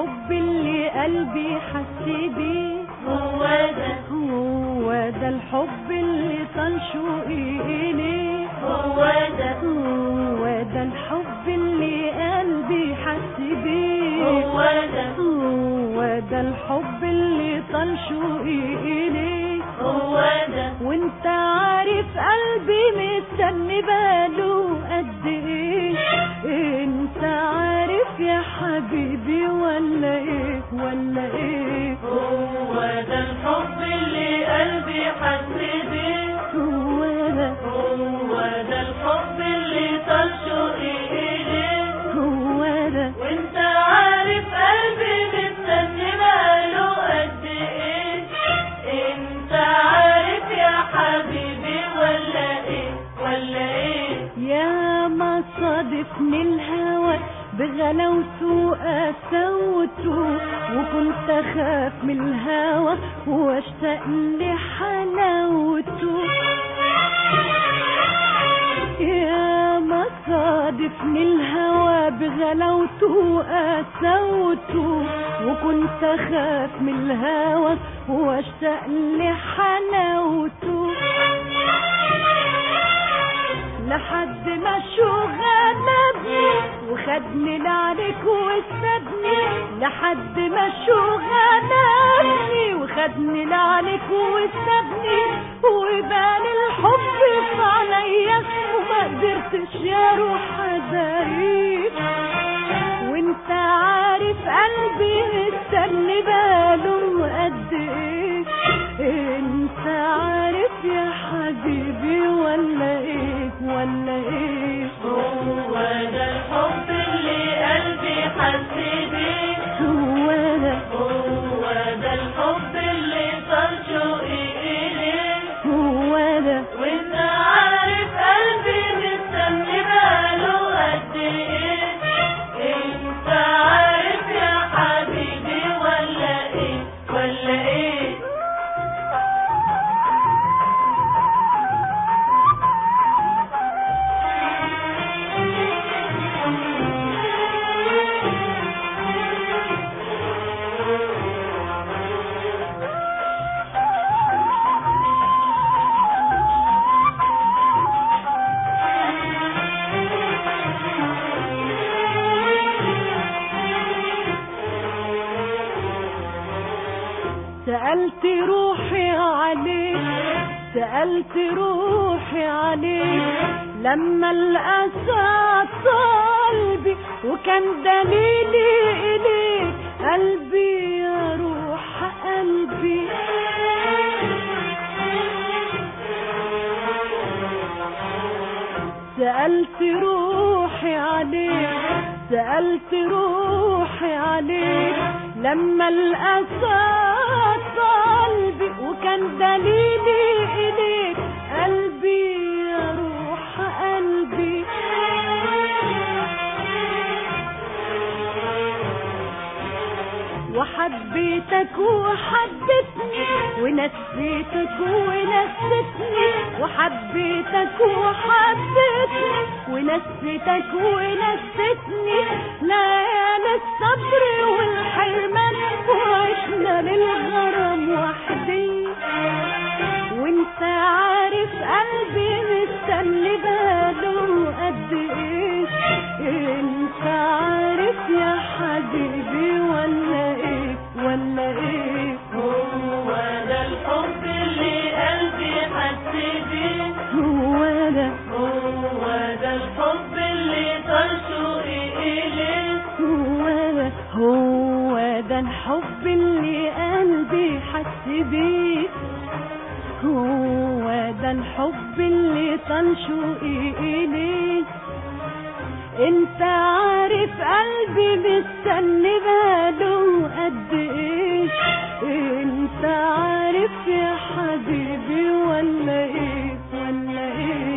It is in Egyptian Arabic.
الحب اللي قلبي حس بيه هو ده هو ده الحب اللي طال شوقي إليه هو ده هو ده الحب اللي قلبي حس بيه هو ده هو ده الحب اللي طال شوقي إليه هو ده وانت عارف قلبي مستني باله قد ايه انت عارف يا حبيبي ولا ايه ولا ايه هو ده الحب اللي قلبي حس بيه هو ده هو ده الحب اللي طال شوقي إليه هو ده وانت عارف قلبي مستني بقاله قد ايه انت عارف يا حبيبي ولا ايه ولا ايه يا ما صادفني الهوى بغلاوته قسوته وكنت اخاف من الهوى واشتاق لحلاوته يا ما صادفني الهوى بغلاوته قسوته وكنت اخاف من الهوى واشتاق لحلاوته لحد ما شو غلبني وخدني لعليك وسابني لحد ما شو غلبني وخدني لعليك وسابني وبان الحب في عليا وما قدرتش يا روح اداريك وانت عارف قلبي مستني باله قد ايه انت عارف يا حبيبي ولا ايه ولا ايه هو ده الحب اللي قلبي حس بيه هو ده هو ده الحب اللي طال شوقي إليه هو ده وانت عارف قلبي مستني بقاله قد ايه انت عارف يا حبيبي ولا ايه ولا ايه سألت روحي عليك سألت روحي عليك لما الأسى قلبي وكان دليلي إليك قلبي يا روح قلبي سألت روحي عليك سألت روحي عليك لما الأسى قلبي وكان دليلي إليك قلبي يا روح قلبي وحبيتك وحبتني ونسيتك ونستني وحبيتك وحبتني ونسيتك ونستني ليالي الصبر والحرمان وعشنا للغرام وحدي وانت عارف قلبي مستني باله قد ايه انت عارف يا حبيبي ولا ايه ولا ايه هو ده الحب اللي قلبي حس بيه هو ده هو ده الحب اللي طال شوقي إليه هو ده هو ده الحب اللي قلبي حس بيه هو ده الحب اللي طال شوقي إليه انت عارف قلبي مستني باله قد ايه انت عارف يا حبيبي ولا ايه ولا ايه